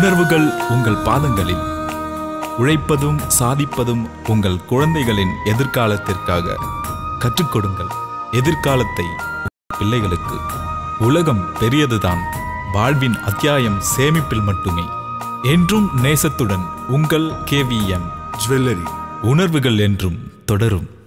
உணர்வுகள் உங்கள் பாதங்களில் உழைப்பதும் சாதிப்பதும் உங்கள் குழந்தைகளின் எதிர்காலத்திற்காக கற்றுக் கொடுங்கள் எதிர்காலத்தை உங்கள் பிள்ளைகளுக்கு உலகம் பெரியதுதான் வாழ்வின் அத்தியாயம் சேமிப்பில் மட்டுமே என்றும் நேசத்துடன் உங்கள் கேவிஎம் ஜுவல்லரி உணர்வுகள் என்றும் தொடரும்